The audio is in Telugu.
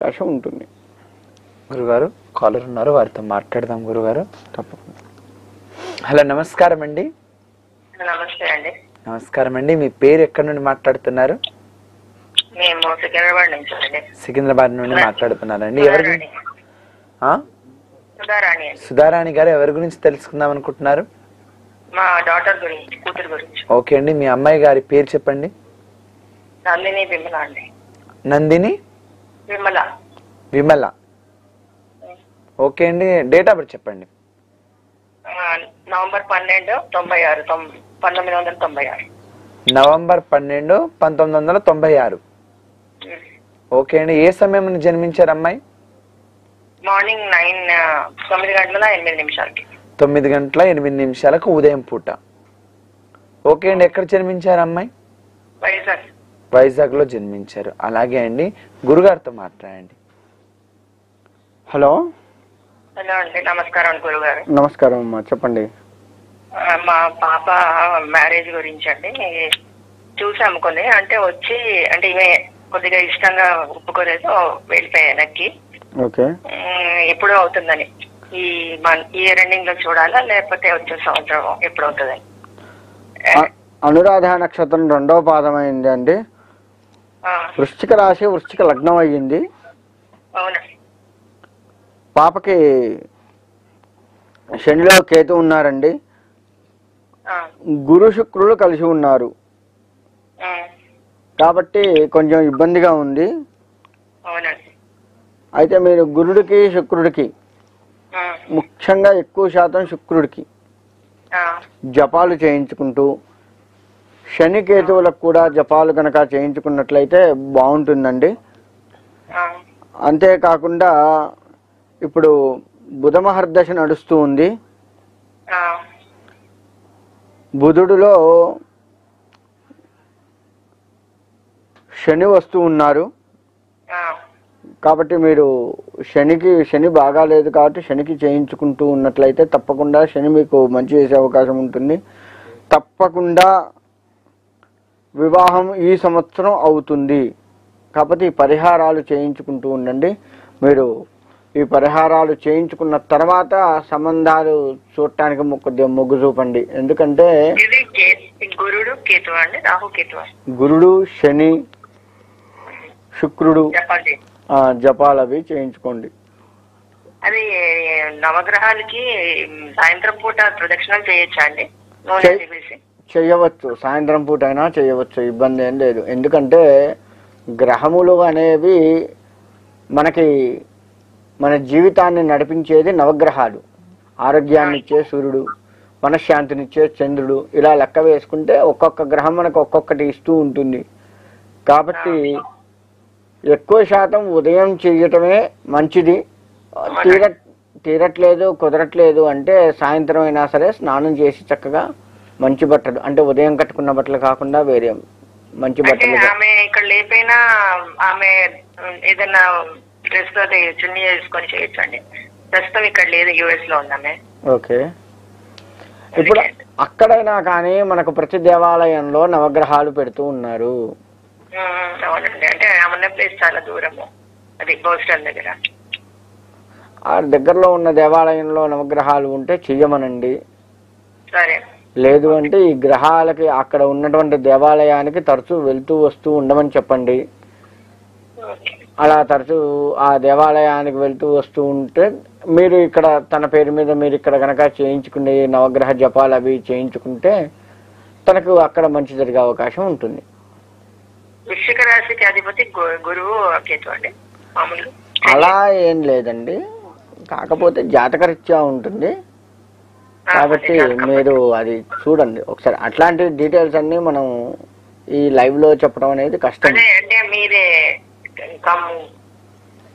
అవకాశం ఉంటుంది గురుగారు కాలర్ ఉన్నారు వారితో మాట్లాడదాం గురుగారు తప్పకుండా హలో నమస్కారం అండి నమస్తే అండి నమస్కారం అండి మీ పేరు ఎక్కడి నుండి మాట్లాడుతున్నారు మేము సికింద్రాబాద్ నుంచి అండి సికింద్రాబాద్ నుండి మాట్లాడుతున్నారండి ఎవరి గురించి ఆ? సుధారాణి అండి సుధారాణి గారు ఎవరి గురించి తెలుసుకుందాం అనుకుంటున్నారు మా డాటర్ గురించి కూతురు గురించి ఓకే అండి మీ అమ్మాయి గారి పేరు చెప్పండి నందిని విమల అండి నందిని విమల విమల ఓకే అండి డేట్ ఆఫ్ బర్త్ చెప్పండి ఆ, నవంబర్ పన్నెండు తొంభై ఆరు తొం- పంతొమ్మిది వందల తొంభై ఆరు నవంబర్ పన్నెండు పంతొమ్మిది వందల తొంభై ఆరు ఓకే అండి ఏ సమయం జన్మించారు అమ్మాయి మార్నింగ్ నైన్ ఆ, తొమ్మిది గంటల ఎనిమిది నిమిషాలకి తొమ్మిది గంటల ఎనిమిది నిమిషాలకు ఉదయం పూట ఓకే అండి ఎక్కడ జన్మించారు అమ్మాయి వైజాగ్ వైజాగ్ లో జన్మించారు అలాగే అండి గురుగారితో మాట్లాడండి హలో హలో అండి నమస్కారం గురుగారు నమస్కారం అమ్మా చెప్పండి ఆ, మా పాప మ్యారేజ్ గురించి అండి చూసాము కొన్ని అంటే వచ్చి అంటే ఈమె కొద్దిగా ఇష్టంగా ఒప్పుకోలేదు వెళ్ళిపోయాయి వెనక్కి ఓకే ఉమ్, ఎప్పుడు అవుతుందని ఈ మన్ ఇయర్ ఎండింగ్ లో చూడాలా లేకపోతే వచ్చే సంవత్సరం ఎప్పుడు అవుతుందని అ- అనురాధ నక్షత్రం రెండవ పాదం అయింది అండి ఆ, వృశ్చిక రాశి వృశ్చిక లగ్నం అయ్యింది అవునా పాపకి శనిలో కేతు ఉన్నారండి ఆ, గురు శుక్రులు కలిసి ఉన్నారు ఆ, కాబట్టి కొంచెం ఇబ్బందిగా ఉంది అవునండి అయితే మీరు గురుడికి శుక్రుడికి ఆ, ముఖ్యంగా ఎక్కువ శాతం శుక్రుడికి ఆ, జపాలు చేయించుకుంటూ శని కేతువులకు కూడా జపాలు కనుక చేయించుకున్నట్లయితే బాగుంటుందండి ఆ, అంతేకాకుండా ఇప్పుడు బుధ మహర్దశ నడుస్తూ ఉంది ఆ, బుధుడిలో శని వస్తూ ఉన్నారు ఆ, కాబట్టి మీరు శనికి శని బాగాలేదు కాబట్టి శనికి చేయించుకుంటూ ఉన్నట్లయితే తప్పకుండా శని మీకు మంచి చేసే అవకాశం ఉంటుంది తప్పకుండా వివాహం ఈ సంవత్సరం అవుతుంది కాకపోతే ఈ పరిహారాలు చేయించుకుంటూ ఉండండి మీరు ఈ పరిహారాలు చేయించుకున్న తర్వాత సంబంధాలు చూడటానికి మొ- కొద్దిగా మొగ్గు చూపండి ఎందుకంటే ఇది కే- గురుడు కేతు అండి రాహు కేతు గురుడు శని శుక్రుడు చెప్పండి ఆ, జపాలు అవి చేయించుకోండి అది నవగ్రహాలకి సాయంత్రం పూట ప్రదక్షిణం చేయొచ్చా అండి నూనె చెయ్- వేసి చేయవచ్చు సాయంత్రం పూట అయినా చేయవచ్చు ఇబ్బంది ఏం లేదు ఎందుకంటే గ్రహములు అనేవి మనకి మన జీవితాన్ని నడిపించేది నవగ్రహాలు ఆరోగ్యాన్ని ఇచ్చే సూర్యుడు మనశ్శాంతినిచ్చే చంద్రుడు ఇలా లెక్క వేసుకుంటే ఒక్కొక్క గ్రహం మనకు ఒక్కొక్కటి ఇస్తూ ఉంటుంది కాబట్టి ఎక్కువ శాతం ఉదయం చేయటమే మంచిది తీర తీరట్లేదు కుదరట్లేదు అంటే సాయంత్రం అయినా సరే స్నానం చేసి చక్కగా మంచి బట్టలు అంటే ఉదయం కట్టుకున్న బట్టలు కాకుండా వేరే మంచి అంటే బట్టలు ఆమె ఇక్కడ లేకపోయినా ఆమె ఏదైనా డ్రెస్ అది చున్నీ వేసుకొని చేయొచ్చు అండి ప్రస్తుతం ఇక్కడ లేదు యుఎస్ లో ఉందామె ఓకే ఇప్పుడు అక్కడైనా కానీ మనకు ప్రతి దేవాలయంలో నవగ్రహాలు పెడుతూ ఉన్నారు ఉమ్, అవునండి అంటే ఆమె ఉన్న ప్లేస్ చాలా దూరము అది బోస్టన్ దగ్గర ఆ దగ్గరలో ఉన్న దేవాలయంలో నవగ్రహాలు ఉంటే చెయ్యమనండి సరే లేదు అంటే ఈ గ్రహాలకి అక్కడ ఉన్నటువంటి దేవాలయానికి తరచూ వెళ్తూ వస్తూ ఉండమని చెప్పండి ఓకే అలా తరచూ ఆ దేవాలయానికి వెళ్తూ వస్తూ ఉంటే మీరు ఇక్కడ తన పేరు మీద మీరు ఇక్కడ కనుక చేయించుకునే నవగ్రహ జపాలు అవి చేయించుకుంటే తనకు అక్కడ మంచి జరిగే అవకాశం ఉంటుంది వృశ్చిక రాశికి అధిపతి గు- గురువు కేతు అండి మామూలు అలా ఏం లేదండి కాకపోతే జాతకరీత్యా ఉంటుంది ఆ, కాబట్టి అదే జాతకం. మీరు అది చూడండి ఒకసారి అట్లాంటి డీటెయిల్స్ అన్ని మనం ఈ లైవ్ లో చెప్పడం అనేది కష్టం అదే అంటే మీరే కమ్-